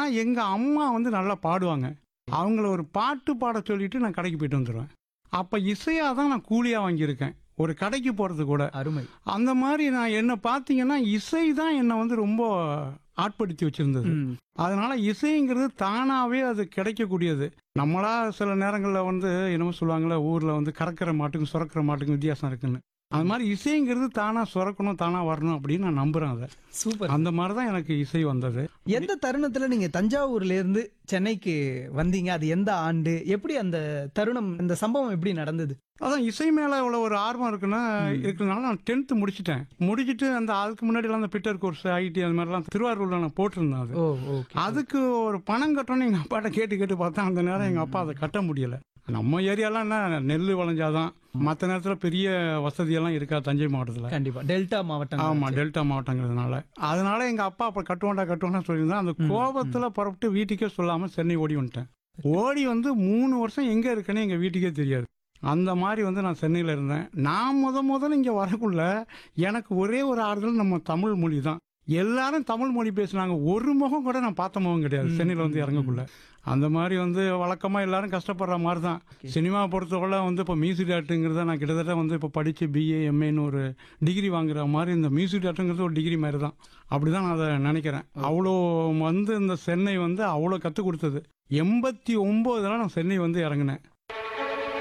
ஆனா எங்க அம்மா வந்து நல்லா பாடுவாங்க அவங்கள ஒரு பாட்டு பாட சொல்லிட்டு நான் கடைக்கு போயிட்டு வந்துடுவேன் அப்ப இசையா தான் நான் கூலியா வாங்கியிருக்கேன் ஒரு கடைக்கு போறது கூட அருமை அந்த மாதிரி நான் என்ன பார்த்தீங்கன்னா இசை தான் என்னை வந்து ரொம்ப ஆட்படுத்தி வச்சிருந்தது ம். அதனால இசைங்கிறது தானாவே அது கிடைக்கக்கூடியது நம்மளா சில நேரங்களில் வந்து என்னமோ சொல்லுவாங்கல்ல ஊர்ல வந்து கறக்கிற மாட்டுக்கும் சுரக்கிற மாட்டுக்கும் வித்தியாசம் இருக்குன்னு அது மாதிரி இசைங்கிறது தானா சுரக்கணும் தானா வரணும் அப்படின்னு நான் நம்புறேன் அதை சூப்பர் அந்த மாதிரி தான் எனக்கு இசை வந்தது எந்த தருணத்துல நீங்க தஞ்சாவூர்ல இருந்து சென்னைக்கு வந்தீங்க அது எந்த ஆண்டு எப்படி அந்த தருணம் இந்த சம்பவம் எப்படி நடந்தது அதான் இசை மேல இவ்வளவு ஒரு ஆர்வம் இருக்குன்னா இருக்கிறதுனால நான் டென்த்து முடிச்சிட்டேன் முடிச்சிட்டு அந்த அதுக்கு முன்னாடி அந்த பிட்டர் கோர்ஸ் ஐடி அது மாதிரிலாம் திருவாரூர்ல நான் போட்டிருந்தேன் அது ஓ ஓகே அதுக்கு ஒரு பணம் கட்டணும்னு எங்க அப்பாட்ட கேட்டு கேட்டு பார்த்தா அந்த நேரம் எங்க அப்பா அதை கட்ட முடியல நம்ம ஏரியாலாம் என்ன நெல் விளைஞ்சாதான் மற்ற நேரத்துல பெரிய வசதியெல்லாம் இருக்கா தஞ்சை மாவட்டத்துல கண்டிப்பா டெல்டா மாவட்டம் ஆமா டெல்டா மாவட்டங்கிறதுனால அதனால எங்க அப்பா அப்ப கட்டுவாண்டா கட்டுவாண்டா சொல்லியிருந்தா அந்த கோபத்துல புறப்பட்டு வீட்டுக்கே சொல்லாம சென்னை ஓடி வந்துட்டேன் ஓடி வந்து மூணு வருஷம் எங்க இருக்கேன்னு எங்க வீட்டுக்கே தெரியாது அந்த மாதிரி வந்து நான் சென்னையில இருந்தேன் நான் முத முதல்ல இங்க வரக்குள்ள எனக்கு ஒரே ஒரு ஆறுதல் நம்ம தமிழ் மொழி தான் எல்லாரும் தமிழ் மொழி பேசுனாங்க ஒரு முகம் கூட நான் பார்த்த முகம் கிடையாது சென்னையில வந்து இறங்கக்குள்ள அந்த மாதிரி வந்து வழக்கமா எல்லாரும் கஷ்டப்படுற மாதிரி தான் சினிமா பொறுத்தவரை வந்து இப்போ மியூசிக் டேரக்டருங்கிறத நான் கிட்டத்தட்ட வந்து இப்போ படிச்சு பிஏ எம்ஏன்னு ஒரு டிகிரி வாங்குற மாதிரி இந்த மியூசிக் டேரக்டருங்கிறது ஒரு டிகிரி மாதிரி தான் அப்படிதான் நான் அதை நினைக்கிறேன் அவ்வளோ வந்து இந்த சென்னை வந்து அவ்வளோ கற்றுக் கொடுத்தது எண்பத்தி ஒம்போதுல நான் சென்னை வந்து இறங்கினேன்